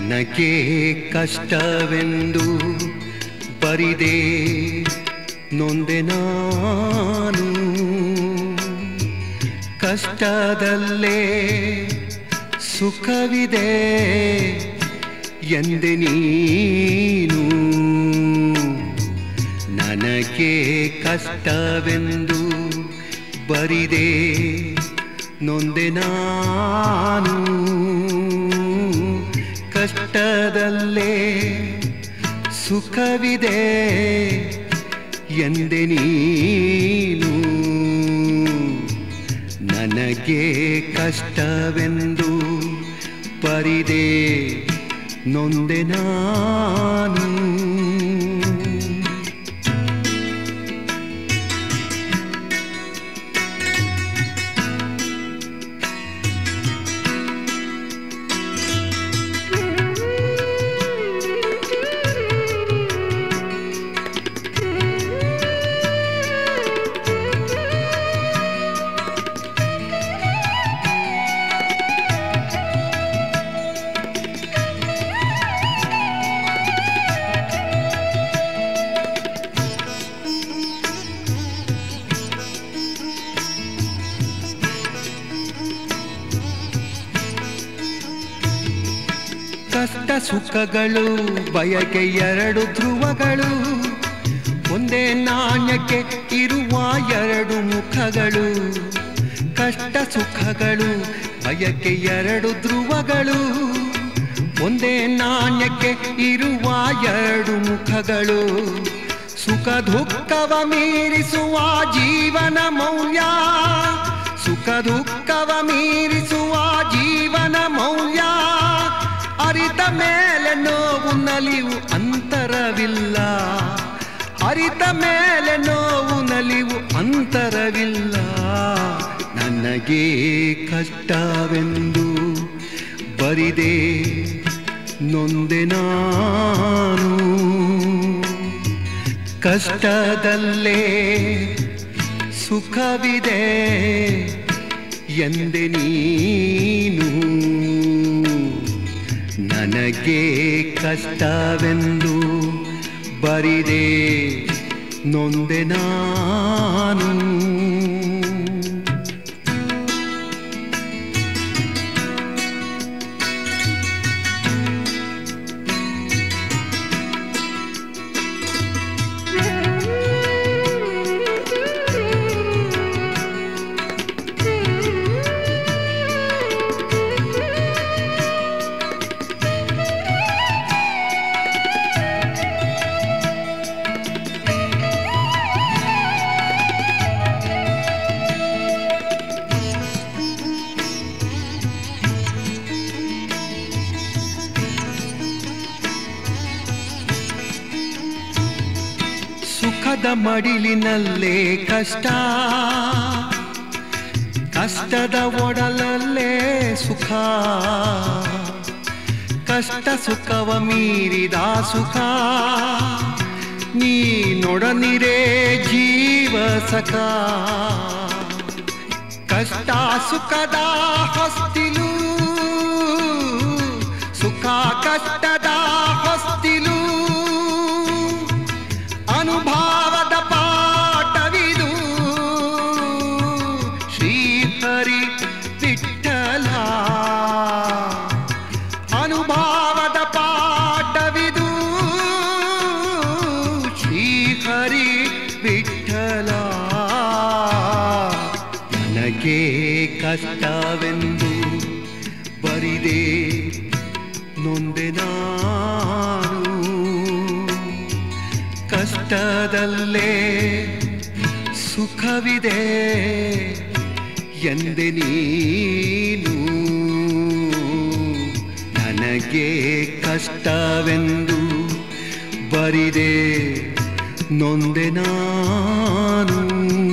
ನನಗೆ ಕಷ್ಟವೆಂದು ಬರಿದೆ ನೊಂದೆ ನಾನು ಕಷ್ಟದಲ್ಲೇ ಸುಖವಿದೆ ಎಂದೆ ನೀನು ನನಗೆ ಕಷ್ಟವೆಂದು ಬರಿದೆ ನೊಂದೆ ನಾನು ಕಷ್ಟದಲ್ಲೇ ಸುಖವಿದೆ ಎಂದೆ ನೀನು ನನಗೆ ಕಷ್ಟವೆಂದು ಬರಿದೆ ನೊಂದೆ ನಾನು ಕಷ್ಟ ಸುಖಗಳು ಬಯಕೆ ಎರಡು ಧ್ರುವಗಳು ಒಂದೇ ನಾಣ್ಯಕ್ಕೆ ಇರುವ ಎರಡು ಮುಖಗಳು ಕಷ್ಟ ಸುಖಗಳು ಬಯಕೆ ಎರಡು ಧ್ರುವಗಳು ಒಂದೇ ನಾಣ್ಯಕ್ಕೆ ಇರುವ ಎರಡು ಮುಖಗಳು ಸುಖ ದುಃಖವ ಮೀರಿಸುವ ಜೀವನ ಮೌಲ್ಯ ಸುಖ ದುಃಖವ ಮೀರಿಸುವ ಜೀವನ ಮೌಲ್ಯ ಅರಿತ ಮೇಲೆ ನೋವು ನಲಿವು ಅಂತರವಿಲ್ಲ ಅರಿತ ಮೇಲೆ ನೋವು ನಲಿವು ಅಂತರವಿಲ್ಲ ನನಗೆ ಕಷ್ಟವೆಂದು ಬರಿದೆ ನೊಂದೆ ನಾನು ಕಷ್ಟದಲ್ಲೇ ಸುಖವಿದೆ ಎಂದೆ ನೀನು ನನಗೆ ಕಷ್ಟವೆಂದು ಬರಿದೆ ನೊಂದೆ ನಾನು ಸುಖದ ಮಡಿಲಿನಲ್ಲೇ ಕಷ್ಟ ಕಷ್ಟದ ಒಡಲಲ್ಲೇ ಸುಖ ಕಷ್ಟ ಸುಖವ ಮೀರಿದ ಸುಖ ನೀನೊಡನಿರೇ ಜೀವ ಸಖ ಕಷ್ಟ ಸುಖದ ಹೊಸ್ತಿಲು ಸುಖ ಕಷ್ಟದ ಹೊಸ್ತಿಲು ಅನುಭಾವದ ಪಾಠವಿದು ಶ್ರೀಹರಿ ವಿಠಲ ಅನುಭಾವದ ಪಾಠವಿದು ಶ್ರೀಹರಿ ವಿಠಲ ನನಗೆ ಕಷ್ಟವೆಂದು ಬರಿದೆ ನೊಂದೆ ನಾನು ಕಷ್ಟದಲ್ಲೇ ಸುಖವಿದೆ ಎಂದೆ ನೀನು ನನಗೆ ಕಷ್ಟವೆಂದು ಬರಿದೆ ನೊಂದೆ ನಾನು